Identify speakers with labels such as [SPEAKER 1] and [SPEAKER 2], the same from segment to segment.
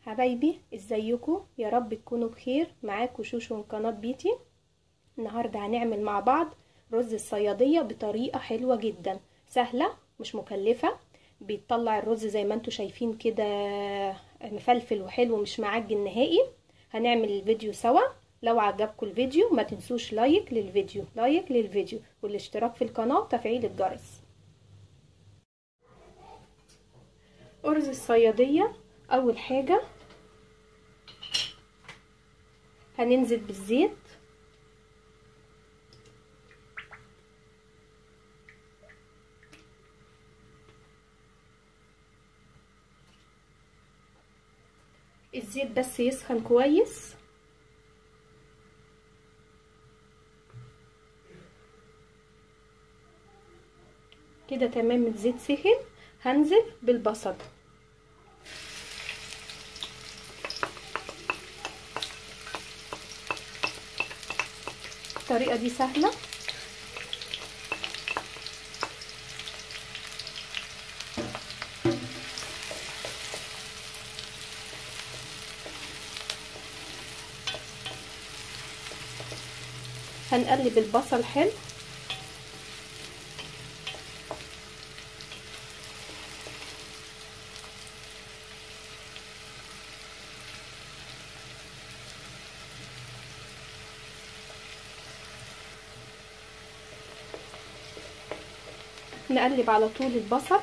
[SPEAKER 1] حبايبي ازيكم يا رب تكونوا بخير معاكم شوشو من قناه بيتي النهارده هنعمل مع بعض رز الصياديه بطريقه حلوه جدا سهله مش مكلفه بيطلع الرز زي ما انتم شايفين كده مفلفل وحلو مش معجن نهائي هنعمل الفيديو سوا لو عجبكم الفيديو ما تنسوش لايك للفيديو لايك للفيديو والاشتراك في القناه وتفعيل الجرس أرز الصيادية أول حاجة هننزل بالزيت الزيت بس يسخن كويس كده تمام الزيت سخن هنزل بالبصل الطريقة دي سهلة هنقلب البصل حلو نقلب على طول البصل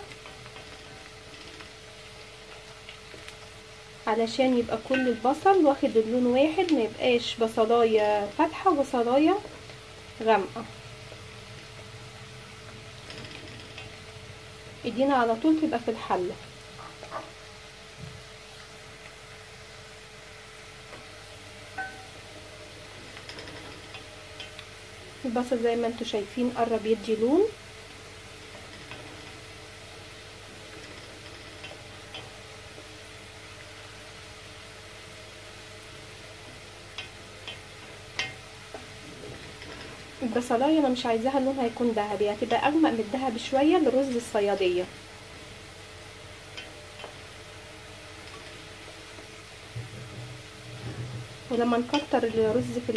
[SPEAKER 1] علشان يبقى كل البصل واخد اللون واحد ما يبقاش بصلايه فاتحه وبصلايه غامقه ايدينا على طول تبقى في الحله البصل زي ما انتم شايفين قرب يدي لون البصلايه انا مش عايزاها لونها يكون ذهبي هتبقى اغمق من الذهب شويه لرز الصياديه ولما نكتر الرز في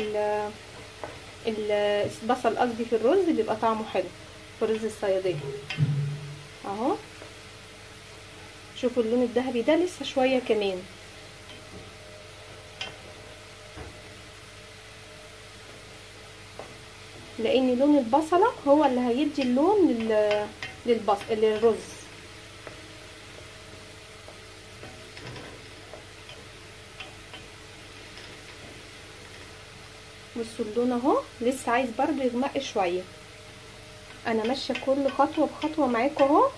[SPEAKER 1] البصل قصدي في الرز بيبقى طعمه حلو في رز الصياديه اهو شوفوا اللون الذهبي ده لسه شويه كمان لان لون البصله هو اللي هيدي اللون لل للبص للرز بصوا اللون اهو لسه عايز برضو يغمق شويه انا ماشيه كل خطوه بخطوه معاكم اهو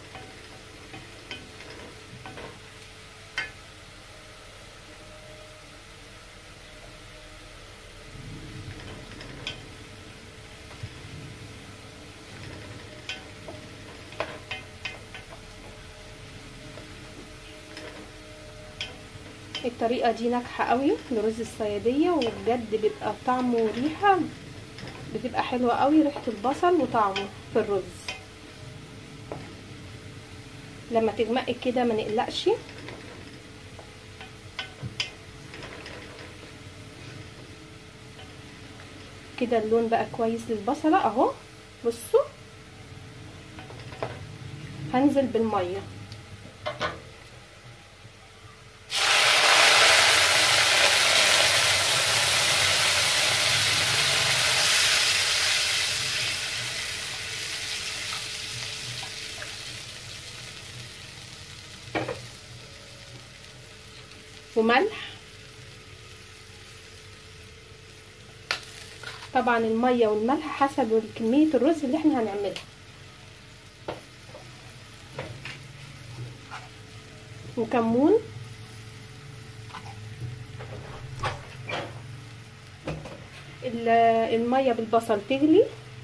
[SPEAKER 1] الطريقة دي ناجحة قوي لرز الصيادية وبجد بيبقى طعمه وريحة بتبقى حلوة قوي ريحة البصل وطعمه في الرز لما تغمق كده ما نقلقش كده اللون بقى كويس للبصلة اهو بصوا هنزل بالميه وملح طبعا الميه والملح حسب كميه الرز اللي احنا هنعملها وكمون الميه بالبصل تغلي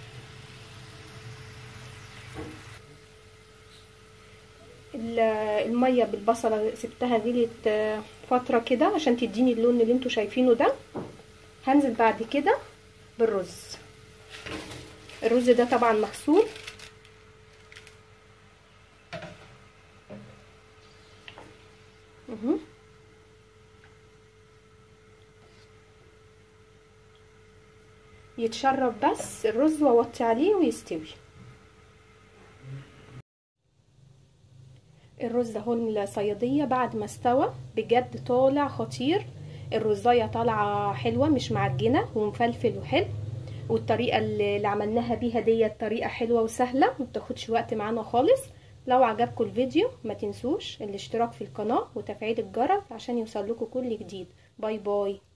[SPEAKER 1] الميه بالبصله سبتها غليت فتره كده عشان تديني اللون اللي انتوا شايفينه ده هنزل بعد كده بالرز الرز ده طبعا مغسول اهو يتشرب بس الرز واوطي عليه ويستوي الرز اهو الصياديه بعد ما استوى بجد طالع خطير الرزايه طالعه حلوه مش معجنه ومفلفل وحلو والطريقه اللي عملناها بيها ديت طريقه حلوه وسهله مبتاخدش وقت معانا خالص لو عجبكم الفيديو ما تنسوش الاشتراك في القناه وتفعيل الجرس عشان يوصل لكم كل جديد باي باي